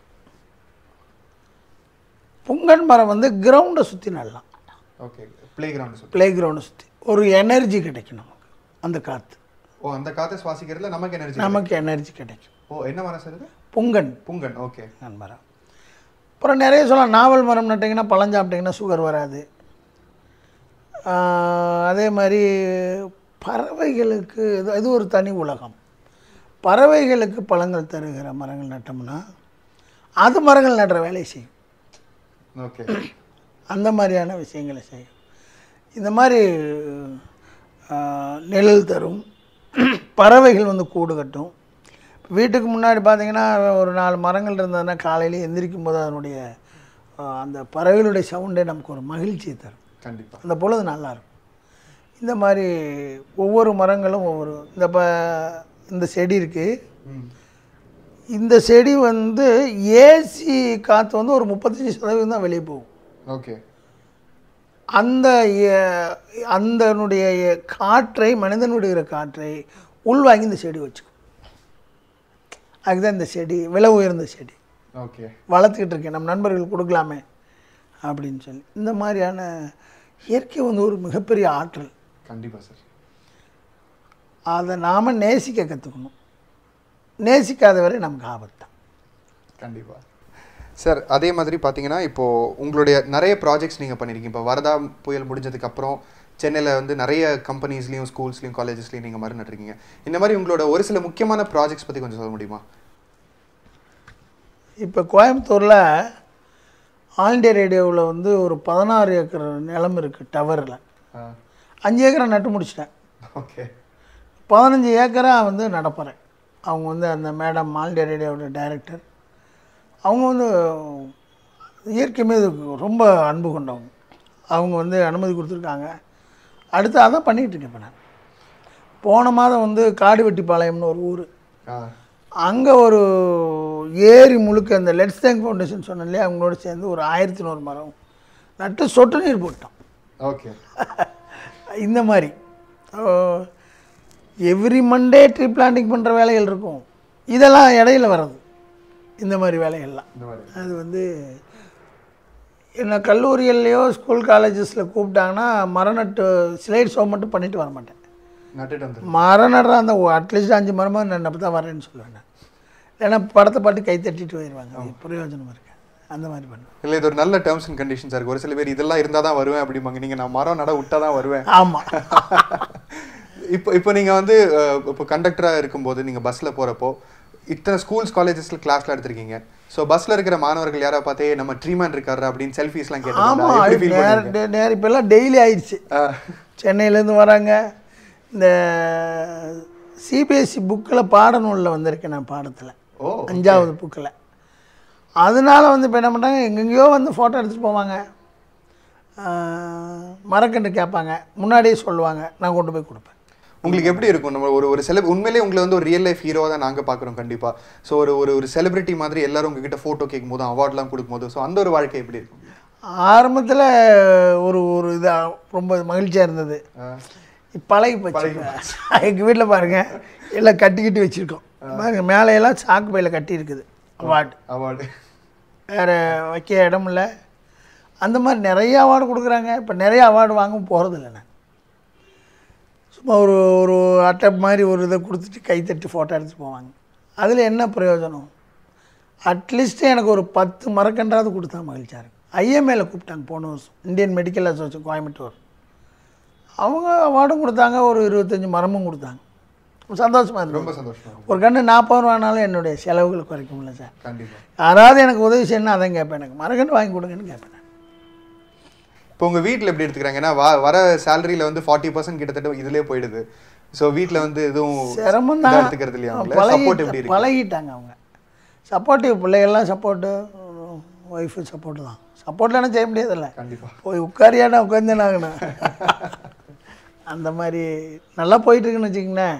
புங்கன் மரம் வந்து கிரவுண்டை சுற்றி நடலாம் ஓகே ப்ளே கிரவுண்ட் சொல்லி ப்ளே கிரவுண்டை சுற்றி ஒரு எனர்ஜி கிடைக்கும் நமக்கு அந்த காற்று ஓ அந்த காற்றை சுவாசிக்கிறதுல நமக்கு எனர்ஜி நமக்கு எனர்ஜி கிடைக்கும் ஓ என்ன மரம் சார் இது புங்கன் புங்கன் ஓகே புங்கன் மரம் அப்புறம் நிறைய சொல்லலாம் நாவல் மரம் நட்டிங்கன்னா பழம் சாப்பிட்டிங்கன்னா சுகர் வராது ஆஹ் அதே மாதிரி பறவைகளுக்கு இது இது ஒரு தனி உலகம் பறவைகளுக்கு பழங்கள் தருகிற மரங்கள் நட்டோம்னா அது மரங்கள் நடுற வேலையை செய்யும் ஓகே அந்த மாதிரியான விஷயங்களை செய்யும் இந்த மாதிரி ஆஹ், நிழல் தரும் பறவைகள் வந்து கூடு கட்டும் வீட்டுக்கு முன்னாடி பார்த்தீங்கன்னா ஒரு நாலு மரங்கள் இருந்ததுன்னா காலையில் எந்திரிக்கும் போது அதனுடைய ஆஹ், அந்த பறவைகளுடைய சவுண்டே நமக்கு ஒரு மகிழ்ச்சியை தரும் கண்டிப்பா அந்த பொழுது நல்லாயிருக்கும் இந்த மாதிரி ஒவ்வொரு மரங்களும் ஒவ்வொரு இந்த ப இந்த செடி இருக்குது ம் இந்த செடி வந்து ஏசி காற்று வந்து ஒரு முப்பத்தஞ்சு சதவீதம் தான் வெளியே போகும் ஓகே அந்த எ- அந்தனுடைய எ- காற்றை மனிதன் விடுகிற காற்றை உள்வாங்கி இந்த செடி வச்சுக்கும் அதுதான் இந்த செடி விலை உயர்ந்த செடி ஓகே வளர்த்துக்கிட்டு இருக்கேன் நம்ம நண்பர்கள் கொடுக்கலாமே அப்படின்னு சொல்லி இந்த மாதிரியான இயற்கை வந்து ஒரு மிகப்பெரிய ஆற்றல் கண்டிப்பா சார் அதை நாம் நேசிக்க கற்றுக்கணும் நேசிக்காத வரை நமக்கு ஆபத்து தான் கண்டிப்பா சார் அதே மாதிரி பார்த்தீங்கன்னா இப்போ உங்களுடைய நிறைய ப்ராஜெக்ட்ஸ் நீங்கள் பண்ணியிருக்கீங்க இப்போ வரதா புயல் முடிஞ்சதுக்கு அப்புறம் சென்னையில் வந்து நிறைய கம்பெனிஸ்லையும் ஸ்கூல்ஸ்லையும் காலேஜஸ்லையும் நீங்கள் மரம் நட்டுருக்கீங்க இந்த மாதிரி உங்களோட ஒரு சில முக்கியமான ப்ராஜெக்ட்ஸ் பற்றி கொஞ்சம் சொல்ல முடியுமா இப்போ கோயம்புத்தூரில் ஆல் இண்டியா ரேடியோவில் வந்து ஒரு பதினாறு ஏக்கர் நிலம் இருக்குது டவரில் அஞ்சு ஏக்கரை நட்டு முடிச்சிட்டேன் ஓகே பதினஞ்சு ஏக்கரா வந்து நடப்புறேன் அவங்க வந்து அந்த மேடம் மால்டியா ரேடியோட டைரக்டர் அவங்க வந்து இயற்கை மீது ரொம்ப அன்பு கொண்டவங்க அவங்க வந்து அனுமதி கொடுத்துருக்காங்க அடுத்து அதான் பண்ணிகிட்டு இருக்கேன் இப்போ நான் போன மாதம் வந்து காடுவெட்டிப்பாளையம்னு ஒரு ஊர் ஆ அங்கே ஒரு ஏரி முழுக்க அந்த லெட்ஸ் தேங்க் ஃபவுண்டேஷன் சொன்னேன் இல்லையா அவங்களோட சேர்ந்து ஒரு ஆயிரத்தி நூறு மரம் நட்டு சொட்டு நீர் போட்டோம் ஓகே இந்த மாதிரி எவ்ரி மண்டே ட்ரீ பிளான்டிங் பண்ணுற வேலைகள் இருக்கும் இதெல்லாம் இடையில வர்றது இந்த மாதிரி வேலைகள்லாம் இந்த மாதிரி அது வந்து என்ன கல்லூரிகள்லையோ ஸ்கூல் காலேஜஸில் கூப்பிட்டாங்கன்னா மரம் நட்டு ஸ்லைட் ஷோ மட்டும் பண்ணிட்டு வர மாட்டேன் நட்டுட்டு வந்து மரம் நடுற அந்த அட்லீஸ்ட் அஞ்சு மரமாக நான் அப்போ தான் வரேன்னு சொல்லுவேன் நான் இல்லைன்னா படத்தை பாட்டு கை தட்டிட்டு போயிடுவாங்க அது பிரயோஜனம் இருக்கு அந்த மாதிரி பண்ணுவேன் இல்லை இது ஒரு நல்ல டேர்ம்ஸ் அண்ட் கண்டிஷன்ஸாக இருக்கு ஒரு சில பேர் இதெல்லாம் இருந்தால் தான் வருவேன் அப்படிம்பாங்க நீங்கள் நான் மரம் நட விட்டா தான் வருவேன் ஆமாம் இப்போ இப்போ நீங்கள் வந்து அஹ், இப்போ கண்டக்டராக இருக்கும்போது நீங்கள் பஸ்ஸில் போகிறப்போ இத்தனை ஸ்கூல்ஸ் காலேஜஸில் கிளாஸ்ல எடுத்திருக்கீங்க ஸோ பஸ்ஸில் இருக்கிற மாணவர்கள் யாரை பார்த்தே நம்ம ட்ரீமேன் இருக்காரு அப்படின்னு செல்ஃபீஸ்லாம் ஆமாம் கேட்டு அது ஃபீல் நேர பண்ணுவீங்க டே- நேரம் இப்போல்லாம் டெய்லி ஆயிடுச்சு சென்னையிலேருந்து வராங்க இந்த சிபிஎஸ்சி புக்கில் பாடநூலில் வந்திருக்கேன் நான் பாடத்தில் ஓ அஞ்சாவது புக்கில் அதனால வந்து இப்போ என்ன பண்ணுறாங்க எங்கெங்கேயோ வந்து ஃபோட்டோ எடுத்துகிட்டு போவாங்க ஆஹ், மரக்கன்று கேட்பாங்க முன்னாடியே சொல்லுவாங்க நான் கொண்டு போய் கொடுப்பேன் உங்களுக்கு எப்படி இருக்கும் நம்ம ஒரு ஒரு செலிப் உண்மையிலேயே உங்களை வந்து ஒரு ரியல் லைஃப் ஹீரோவாக தான் நாங்கள் பார்க்குறோம் கண்டிப்பாக ஸோ ஒரு ஒரு ஒரு செலிபிரிட்டி மாதிரி எல்லாரும் உங்ககிட்ட ஃபோட்டோ கேட்கும் போது அவார்ட்லாம் கொடுக்கும்போது ஸோ அந்த ஒரு வாழ்க்கை எப்படி இருக்கும் ஆரம்பத்தில் ஒரு ஒரு இதாக ரொம்ப மகிழ்ச்சியாக இருந்தது பழகி போச்சு எங்கள் வீட்டில் பாருங்கள் எல்லாம் கட்டிக்கிட்டு வச்சுருக்கோம் பாருங்க மேலையெல்லாம் சாக்கு பையில் கட்டி இருக்குது அவார்டு அவார்டு வேறு வைக்க இடம் இல்லை அந்த மாதிரி நிறைய அவார்டு கொடுக்குறாங்க இப்போ நிறைய அவார்டு வாங்க போகிறதில்ல நான் சும்மா ஒரு ஒரு அட்டை மாதிரி ஒரு இதை கொடுத்துட்டு கைத்தட்டி ஃபோட்டோ எடுத்துட்டு போவாங்க அதில் என்ன பிரயோஜனம் அட்லீஸ்ட் எனக்கு ஒரு பத்து மரக்கன்றாவது கொடுத்தா மகிழ்ச்சியாக இருக்கும் ஐஎம்ஏல கூப்பிட்டாங்க போன வருஷம் இந்தியன் மெடிக்கல் அசோசியேஷன் கோயம்புத்தூர் அவங்க அவார்டும் கொடுத்தாங்க ஒரு இருபத்தஞ்சி மரமும் கொடுத்தாங்க சந்தோஷமாக இருந்தது ரொம்ப சந்தோஷமா இருக்கும் ஒரு கன்று நாற்பது ரூபானாலும் என்னுடைய செலவுகள் குறைக்க முடியல சார் கண்டிப்பாக யாராவது எனக்கு உதவி செய்யணும் அதான் கேட்பேன் எனக்கு மரக்கன்று வாங்கி கொடுங்கன்னு கேட்பேன் நான். இப்போ உங்கள் வீட்டில் எப்படி எடுத்துக்கிறாங்க ஏன்னா வ- வர சேலரியில் வந்து ஃபார்ட்டி பர்சன்ட் கிட்டத்தட்ட இதுலேயே போயிடுது ஸோ வீட்டில் வந்து எதுவும் சிரமம் இதா தான் எடுத்துக்கிறது இல்லையா அவங்கள சப்போர்ட் எப்படி பழகிட்ட இருக்கு பழகிட்டாங்க அவங்க சப்போர்ட்டிவ் பிள்ளைகள்லாம் சப்போர்ட்டு ஒய்ஃபு சப்போர்ட்டு தான் சப்போர்ட்லாம் செய்ய முடியாதுல்ல கண்டிப்பாக போய் உட்காரியாடா உட்காந்துனாங்கண்ணா அந்த மாதிரி நல்லா போயிட்டுருக்குன்னு வச்சுக்கங்களேன்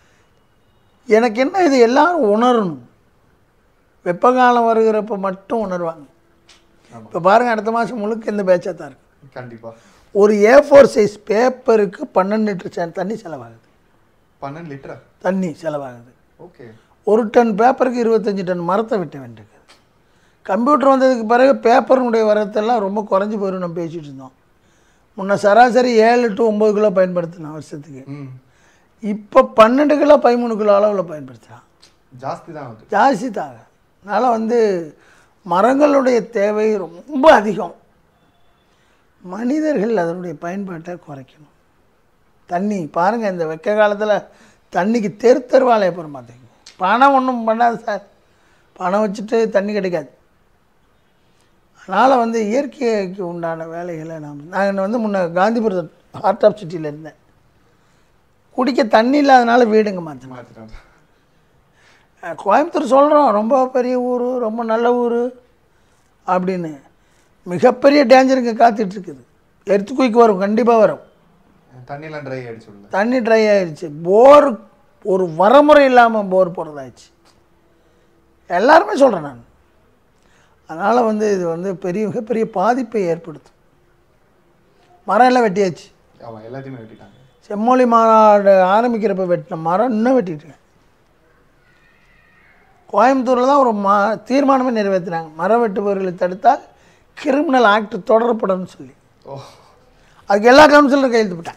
எனக்கு என்ன இது எல்லாரும் உணரணும் வெப்பகாலம் வருகிறப்ப மட்டும் உணர்வாங்க ஆமா. இப்போ பாருங்கள் அடுத்த மாதம் முழுக்க இந்த பேச்சாக தான் இருக்கு கண்டிப்பாக ஒரு ஏ ஃபோர் சைஸ் பேப்பருக்கு பன்னெண்டு லிட்டர் சே- தண்ணி செலவாகுது பன்னெண்டு லிட்டரா தண்ணி செலவாகுது ஓகே ஒரு டன் பேப்பருக்கு இருபத்தஞ்சி டன் மரத்தை வெட்ட வேண்டியிருக்கு கம்ப்யூட்டர் வந்ததுக்கு பிறகு பேப்பருடைய வரத்தெல்லாம் ரொம்ப குறைஞ்சி போயிடும் நம்ம பேசிகிட்டு இருந்தோம் முன்ன சராசரி ஏழு டு ஒம்பது கிலோ பயன்படுத்தினோம் வருஷத்துக்கு ம் இப்போ பன்னெண்டு கிலோ பதிமூணு கிலோ அளவில் பயன்படுத்துகிறான் ஜாஸ்தி தான் ஆகுது ஜாஸ்தி தாங்க அதனால் வந்து மரங்களுடைய தேவை ரொம்ப அதிகம் மனிதர்கள் அதனுடைய பயன்பாட்டை குறைக்கணும் தண்ணி பாருங்கள் இந்த வெக்க காலத்தில் தண்ணிக்கு தெரு தெருவால் ஏற்படும் பார்த்தீங்க பணம் ஒன்றும் பண்ணாது சார் பணம் வச்சுட்டு தண்ணி கிடைக்காது அதனால் வந்து இயற்கைக்கு உண்டான வேலைகளை நாம் நான் வந்து முன்ன காந்திபுரம் ஹார்ட் ஆஃப் சிட்டியில் இருந்தேன் குடிக்க தண்ணி இல்லாதனால வீடுங்க மாற்றினேன் மாற்றிட்டாங்க அஹ் கோயம்புத்தூர் சொல்கிறோம் ரொம்ப பெரிய ஊர் ரொம்ப நல்ல ஊர் அப்படின்னு மிகப்பெரிய டேஞ்சர் இங்கே காத்துட்ருக்குது எர்த்து குயிக் வரும் கண்டிப்பாக வரும் தண்ணியெல்லாம் ட்ரை ஆகிடுச்சு உள்ள தண்ணி ட்ரை ஆயிடுச்சு போர் ஒரு வரமுறை இல்லாமல் போர் போடுறதாயிடுச்சு எல்லாருமே சொல்கிறேன் நான் அதனால் வந்து இது வந்து பெரிய மிகப்பெரிய பாதிப்பை ஏற்படுத்தும் மரம் எல்லாம் வெட்டியாச்சு ஆமாம் எல்லாத்தையுமே வெட்டிட்டாங்க செம்மொழி மாநாடு ஆரம்பிக்கிறப்ப வெட்டின மரம் இன்னும் வெட்டிட்டுருக்கேன் கோயம்புத்தூரில் தான் ஒரு மா தீர்மானமே நிறைவேற்றினாங்க மரம் வெட்டுபவர்களை தடுத்தால் கிரிமினல் ஆக்ட் தொடரப்படும்னு சொல்லி ஓ அதுக்கு எல்லா கவுன்சிலரும் கையெழுத்து போட்டேன்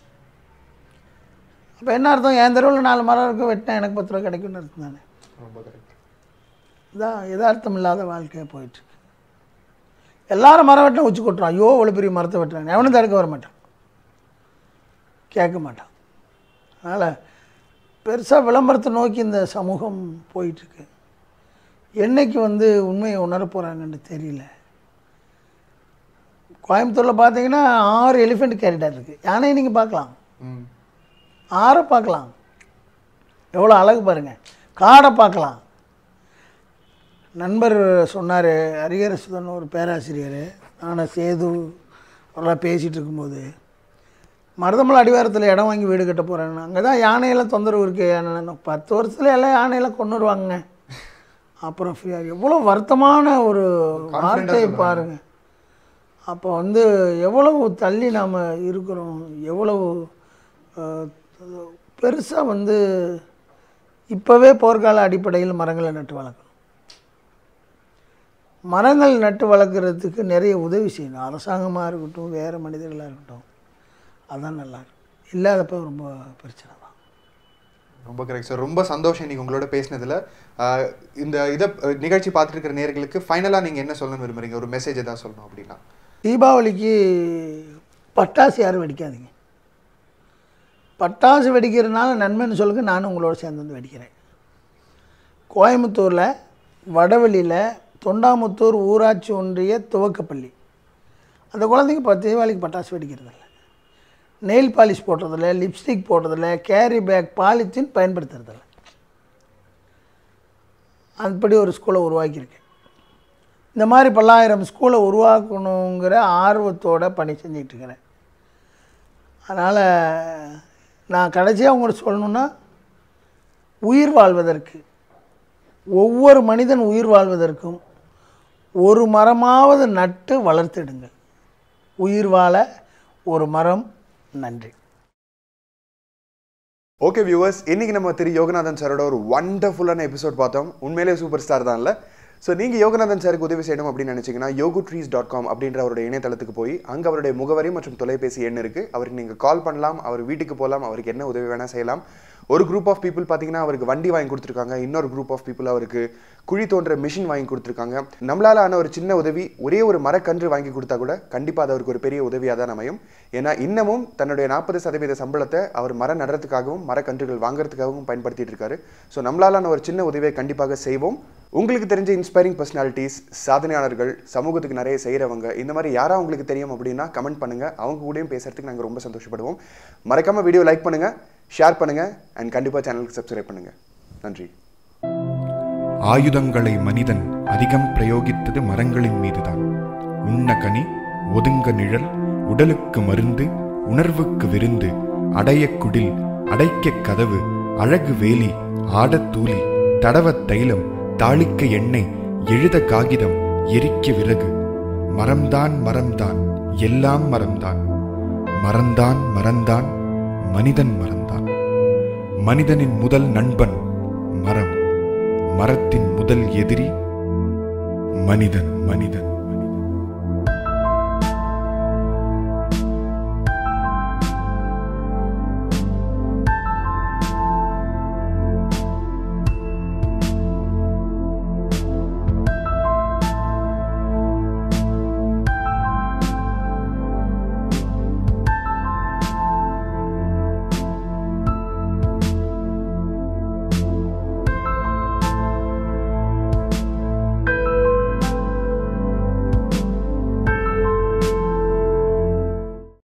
அப்போ என்ன அர்த்தம் என் தெருவில் நாலு மரம் இருக்கு வெட்டினா எனக்கு பத்து ரூபா கிடைக்கும்னு அர்த்தம் தானே ரொம்ப கரெக்ட் இதான் யதார்த்தம் இல்லாத வாழ்க்கையாக போயிட்டுருக்கு எல்லாரும் மரம் வெட்டினா உச்சி கொட்டுறான் ஐயோ இவ்வளோ பெரிய மரத்தை வெட்டுறாங்க எவனும் தடுக்க வர மாட்டான் கேட்க மாட்டான் அதனால் பெருசாக விளம்பரத்தை நோக்கி இந்த சமூகம் போயிட்டுருக்கு என்னைக்கு வந்து உண்மையை உணர போகிறாங்கன்னு தெரியல கோயம்புத்தூரில் பார்த்தீங்கன்னா ஆறு எலிஃபெண்ட் கேரிடார் இருக்குது யானையை நீங்கள் பார்க்கலாம் ம் ஆறை பார்க்கலாம் எவ்வளோ அழகு பாருங்கள் காடை பார்க்கலாம் நண்பர் சொன்னார் ஹரிஹரசுதன் ஒரு பேராசிரியர் நான் சேது அவரெல்லாம் பேசிகிட்டு இருக்கும்போது மருதமலை அடிவாரத்தில் இடம் வாங்கி வீடு கட்ட போகிறேன் அங்கே தான் யானையெல்லாம் தொந்தரவு இருக்குது பத்து வருஷத்துல எல்லாம் யானையெல்லாம் கொண்டு வருவாங்க அப்புறம் ஃப்ரீயாக எவ்வளோ வருத்தமான ஒரு வார்த்தையை பாருங்க அப்போ வந்து எவ்வளவு தள்ளி நாம் இருக்கிறோம் எவ்வளவு பெருசாக வந்து இப்போவே போர்க்கால அடிப்படையில் மரங்களை நட்டு வளர்க்கணும் மரங்கள் நட்டு வளர்க்குறதுக்கு நிறைய உதவி செய்யணும் அரசாங்கமாக இருக்கட்டும் வேறு மனிதர்களாக இருக்கட்டும் அதான் நல்லா இருக்கும் இல்லாதப்ப ரொம்ப பிரச்சனை தான் ரொம்ப கரெக்ட் சார் ரொம்ப சந்தோஷம் இன்னைக்கு உங்களோட பேசினதுல ஆஹ் இந்த இதை நிகழ்ச்சி பார்த்துட்டு இருக்கிற நேர்களுக்கு ஃபைனலாக நீங்கள் என்ன சொல்லணும்னு விரும்புறீங்க ஒரு மெசேஜ் ஏதாவது சொல்லணும் அப்படின்னா தீபாவளிக்கு பட்டாசு யாரும் வெடிக்காதீங்க பட்டாசு வெடிக்கிறதுனால நன்மைன்னு சொல்லுங்க நானும் உங்களோட சேர்ந்து வந்து வெடிக்கிறேன் கோயம்புத்தூரில் வடவெளியில் தொண்டாமுத்தூர் ஊராட்சி ஒன்றிய துவக்கப்பள்ளி அந்த குழந்தைங்க இப்போ தீபாவளிக்கு பட்டாசு வெடிக்கிறதில்ல நெயில் பாலிஷ் போடுறதில்ல லிப்ஸ்டிக் போடுறதில்ல கேரி பேக் பாலித்தீன் பயன்படுத்துறதில்ல அப்படி ஒரு ஸ்கூலை உருவாக்கியிருக்கேன் இந்த மாதிரி பல்லாயிரம் ஸ்கூலை உருவாக்கணுங்கிற ஆர்வத்தோட பணி செஞ்சுட்டு இருக்கிறேன் அதனால் நான் கடைசியாக உங்களுக்கு சொல்லணுன்னா உயிர் வாழ்வதற்கு ஒவ்வொரு மனிதன் உயிர் வாழ்வதற்கும் ஒரு மரமாவது நட்டு வளர்த்திடுங்கள் உயிர் வாழ ஒரு மரம் நன்றி ஓகே வியூவர்ஸ் இன்னைக்கு நம்ம திரு யோகநாதன் சாரோட ஒரு வண்டர்ஃபுல்லான எபிசோட் பார்த்தோம் உண்மையிலே சூப்பர் ஸ்டார் தான்ல ஸோ நீங்கள் யோகநாதன் சாருக்கு உதவி செய்யணும் அப்படின்னு நினச்சிங்கன்னா யோகு ட்ரீஸ் டாட் காம் அப்படின்ற அவருடைய இணையதளத்துக்கு போய் அங்கே அவருடைய முகவரி மற்றும் தொலைபேசி எண் இருக்குது அவருக்கு நீங்கள் கால் பண்ணலாம் அவர் வீட்டுக்கு போகலாம் அவருக்கு என்ன உதவி வேணால் செய்யலாம் ஒரு குரூப் ஆஃப் பீப்புள் பார்த்தீங்கன்னா அவருக்கு வண்டி வாங்கி கொடுத்துருக்காங்க இன்னொரு குரூப் ஆஃப் பீப்புள் அவருக்கு குழி தோன்ற மிஷின் வாங்கி கொடுத்துருக்காங்க நம்மளால ஆன ஒரு சின்ன உதவி ஒரே ஒரு மரக்கன்று வாங்கி கொடுத்தா கூட கண்டிப்பாக அது அவருக்கு ஒரு பெரிய உதவியாக தான் அமையும் ஏன்னா இன்னமும் தன்னுடைய நாற்பது சதவீத சம்பளத்தை அவர் மரம் நடுறதுக்காகவும் மரக்கன்றுகள் வாங்குறதுக்காகவும் பயன்படுத்திட்டு இருக்காரு ஸோ நம்மளாலான ஒரு சின்ன உதவியை கண்டிப்பாக செய்வோம் உங்களுக்கு தெரிஞ்ச இன்ஸ்பைரிங் பர்சனாலிட்டிஸ் சாதனையாளர்கள் சமூகத்துக்கு நிறைய செய்கிறவங்க இந்த மாதிரி யாரா உங்களுக்கு தெரியும் அப்படின்னா கமெண்ட் பண்ணுங்க அவங்க கூடயும் பேசுறதுக்கு நாங்கள் ரொம்ப சந்தோஷப்படுவோம் மறக்காம வீடியோ லைக் பண்ணுங்க ஷேர் பண்ணுங்க அண்ட் கண்டிப்பாக சேனலுக்கு சப்ஸ்கிரைப் பண்ணுங்க நன்றி ஆயுதங்களை மனிதன் அதிகம் பிரயோகித்தது மரங்களின் மீதுதான் உண்ண கனி ஒதுங்க நிழல் உடலுக்கு மருந்து உணர்வுக்கு விருந்து அடைய குடில் அடைக்க கதவு அழகு வேலி ஆடத் தூளி தடவத் தைலம் தாளிக்க எண்ணெய் எழுத காகிதம் எரிக்க விறகு மரம்தான் மரம்தான் எல்லாம் மரம்தான் மறந்தான் மறந்தான் மனிதன் மறந்தான் மனிதனின் முதல் நண்பன் மரம் மரத்தின் முதல் எதிரி மனிதன் மனிதன்